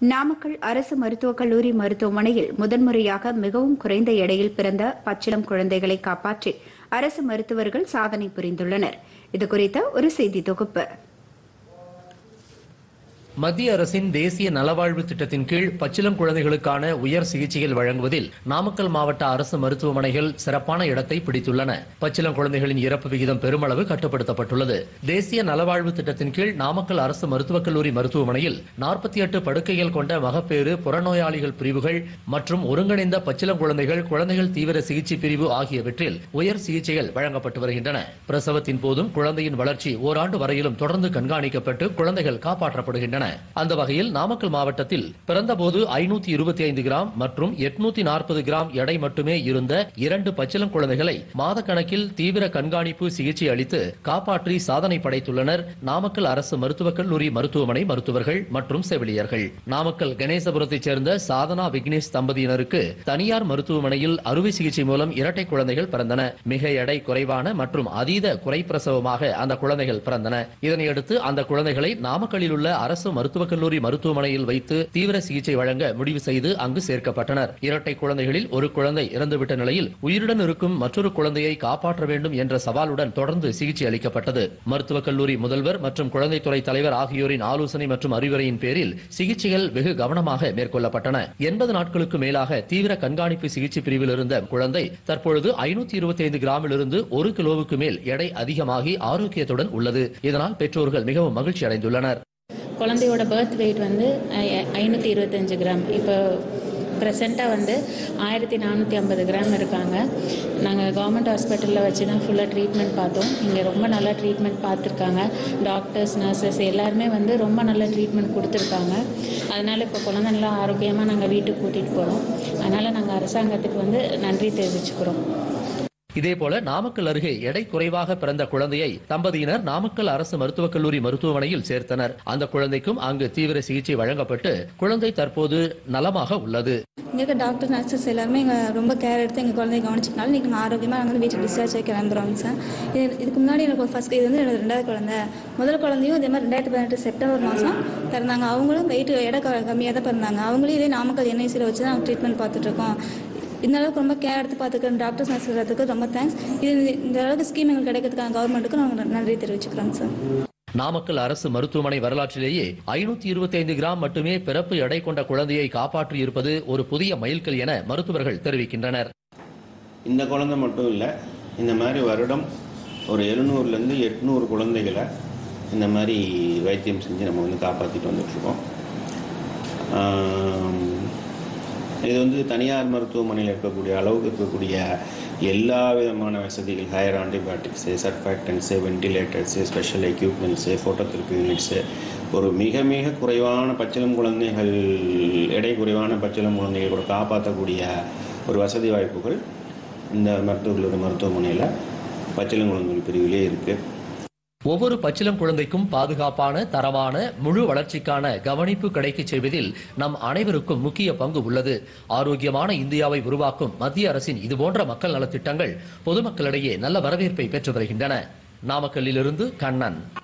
நாமக்கல் அரசு மருத்துவக் கல்லூரி மருத்துவமனையில் முதன்முறையாக மிகவும் குறைந்த எடையில் பிறந்த பச்சிளம் குழந்தைகளை காப்பாற்றி அரசு மருத்துவர்கள் சாதனை புரிந்துள்ளனர் இதுகுறித்த ஒரு செய்தி தொகுப்பு மத்திய அரசின் தேசிய நலவாழ்வு திட்டத்தின் கீழ் பச்சிளம் குழந்தைகளுக்கான உயர் சிகிச்சைகள் வழங்குவதில் நாமக்கல் மாவட்ட அரசு மருத்துவமனைகள் சிறப்பான இடத்தை பிடித்துள்ளன பச்சிளம் குழந்தைகளின் இறப்பு விகிதம் பெருமளவு கட்டுப்படுத்தப்பட்டுள்ளது தேசிய நலவாழ்வு திட்டத்தின் கீழ் நாமக்கல் அரசு மருத்துவக் கல்லூரி மருத்துவமனையில் நாற்பத்தி எட்டு படுக்கைகள் கொண்ட மகப்பேறு புறநோயாளிகள் பிரிவுகள் மற்றும் ஒருங்கிணைந்த பச்சிளம் குழந்தைகள் குழந்தைகள் தீவிர சிகிச்சை பிரிவு ஆகியவற்றில் உயர் சிகிச்சைகள் வழங்கப்பட்டு வருகின்றன பிரசவத்தின் போதும் குழந்தையின் வளர்ச்சி ஓராண்டு வரையிலும் தொடர்ந்து கண்காணிக்கப்பட்டு குழந்தைகள் காப்பாற்றப்படுகின்றன அந்த வகையில் நாமக்கல் மாவட்டத்தில் பிறந்தபோது ஐநூத்தி இருபத்தி ஐந்து கிராம் மற்றும் எட்நூத்தி நாற்பது கிராம் எடை மட்டுமே இருந்த இரண்டு பச்சிளம் குழந்தைகளை மாத கணக்கில் தீவிர கண்காணிப்பு சிகிச்சை அளித்து காப்பாற்றி சாதனை படைத்துள்ளனர் நாமக்கல் அரசு மருத்துவக் கல்லூரி மருத்துவமனை மருத்துவர்கள் மற்றும் செவிலியர்கள் நாமக்கல் கணேசபுரத்தைச் சேர்ந்த சாதனா விக்னேஷ் தம்பதியினருக்கு தனியார் மருத்துவமனையில் அறுவை சிகிச்சை மூலம் இரட்டை குழந்தைகள் பிறந்தன மிக எடை குறைவான மற்றும் அதீத குறைப்பிரசவமாக அந்த குழந்தைகள் பிறந்தன இதனையடுத்து அந்த குழந்தைகளை நாமக்கல்லில் உள்ள அரசு மருத்துவக் கல்லூரி மருத்துவமனையில் வைத்து தீவிர சிகிச்சை வழங்க முடிவு செய்து அங்கு சேர்க்கப்பட்டனர் இரட்டை குழந்தைகளில் ஒரு குழந்தை இறந்துவிட்ட நிலையில் உயிருடன் இருக்கும் மற்றொரு குழந்தையை காப்பாற்ற வேண்டும் என்ற சவாலுடன் தொடர்ந்து சிகிச்சை அளிக்கப்பட்டது மருத்துவக் கல்லூரி முதல்வர் மற்றும் குழந்தைத்துறை தலைவர் ஆகியோரின் ஆலோசனை மற்றும் அறிவுரையின் பேரில் சிகிச்சைகள் வெகு கவனமாக மேற்கொள்ளப்பட்டன எண்பது நாட்களுக்கு மேலாக தீவிர கண்காணிப்பு சிகிச்சை பிரிவில் இருந்த குழந்தை தற்பொழுது ஐநூத்தி இருபத்தி ஐந்து கிராமிலிருந்து ஒரு கிலோவுக்கு மேல் எடை அதிகமாகி ஆரோக்கியத்துடன் உள்ளது இதனால் பெற்றோர்கள் மிகவும் மகிழ்ச்சி அடைந்துள்ளனர் குழந்தையோட பர்த் வெயிட் வந்து ஐநூற்றி இருபத்தஞ்சு கிராம் இப்போ ப்ரெசண்ட்டாக வந்து ஆயிரத்தி நானூற்றி ஐம்பது கிராம் இருக்காங்க நாங்கள் கவர்மெண்ட் ஹாஸ்பிட்டலில் வச்சு தான் ஃபுல்லாக ட்ரீட்மெண்ட் பார்த்தோம் இங்கே ரொம்ப நல்லா ட்ரீட்மெண்ட் பார்த்துருக்காங்க டாக்டர்ஸ் நர்சஸ் எல்லாருமே வந்து ரொம்ப நல்ல ட்ரீட்மெண்ட் கொடுத்துருக்காங்க அதனால் இப்போ குழந்தை நல்லா ஆரோக்கியமாக நாங்கள் வீட்டுக்கு கூட்டிகிட்டு போகிறோம் அதனால் நாங்கள் அரசாங்கத்துக்கு வந்து நன்றி தெரிவிச்சுக்கிறோம் இதேபோல நாமக்கல் அருகே எடை குறைவாக பிறந்த குழந்தையை தம்பதியினர் நாமக்கல் அரசு மருத்துவக் கல்லூரி மருத்துவமனையில் சேர்த்தனர் அந்த குழந்தைக்கும் அங்கு தீவிர சிகிச்சை வழங்கப்பட்டு குழந்தை தற்போது நலமாக உள்ளது இங்கே இருக்க டாக்டர் நர்சஸ் எல்லாருமே எங்கள் ரொம்ப கேர் எடுத்து எங்கள் குழந்தைய கவனிச்சிக்கனால இன்றைக்கி நான் ஆரோக்கியமாக நாங்கள் வந்து வீட்டுக்கு டிஸ்சார்ஜ் ஆகி கிளம்புறோம் சார் இது இதுக்கு முன்னாடி எனக்கு ஃபஸ்ட் இது வந்து என்னோட ரெண்டாவது குழந்தை முதல் குழந்தையும் இதே மாதிரி ரெண்டாயிரத்தி பதினெட்டு செப்டம்பர் மாதம் பிறந்தாங்க அவங்களும் வெயிட் எடை கம்மியாக தான் பிறந்தாங்க அவங்களும் இதே நாமக்கல் என்ஐசியில் வச்சு தான் நாங்கள் ட்ரீட்மெண்ட் பார்த்துட்ருக்கோம் இந்த அளவுக்கு ரொம்ப கேர் எடுத்து பார்த்துக்கிற டாக்டர்ஸ் நர்ஸுக்கு ரொம்ப தேங்க்ஸ் இது இந்த அளவுக்கு ஸ்கீம் எங்களுக்கு கிடைக்கிறதுக்கான கவர்மெண்ட்டுக்கு நாங்கள் நன்றி தெரிவிச்சுக்கிறோம் சார் நாமக்கல் அரசு மருத்துவமனை வரலாற்றிலேயே ஐநூத்தி இருபத்தி ஐந்து கிராம் மட்டுமே பிறப்பு எடை கொண்ட குழந்தையை காப்பாற்றி இருப்பது ஒரு புதிய மைல்கல் என மருத்துவர்கள் தெரிவிக்கின்றனர் இந்த குழந்தை மட்டும் இல்லை இந்த மாதிரி வருடம் ஒரு எழுநூறுலேருந்து எட்நூறு குழந்தைகளை இந்த மாதிரி வைத்தியம் செஞ்சு நம்ம வந்து காப்பாற்றிட்டு வந்துட்ருக்கோம் இது வந்து தனியார் மருத்துவமனையில் இருக்கக்கூடிய அளவுக்கு இருக்கக்கூடிய எல்லா விதமான வசதிகள் higher antibiotics surfactants ventilators special equipments phototherapy units ஒரு மிக மிக குறைவான பச்சிளம் குழந்தைகள் எடை குறைவான பச்சிளம் குழந்தைகள் கூட காப்பாற்றக்கூடிய ஒரு வசதி வாய்ப்புகள் இந்த மருத்துவர்களோட மருத்துவமனையில் பச்சிளம் குழந்தைகள் பிரிவிலே இருக்குது ஒவ்வொரு பச்சிளம் குழந்தைக்கும் பாதுகாப்பான தரமான முழு வளர்ச்சிக்கான கவனிப்பு கிடைக்கச் செய்வதில் நம் அனைவருக்கும் முக்கிய பங்கு உள்ளது ஆரோக்கியமான இந்தியாவை உருவாக்கும் மத்திய அரசின் இதுபோன்ற மக்கள் நலத்திட்டங்கள் பொதுமக்களிடையே நல்ல வரவேற்பை பெற்று வருகின்றன நாமக்கல்லிலிருந்து கண்ணன்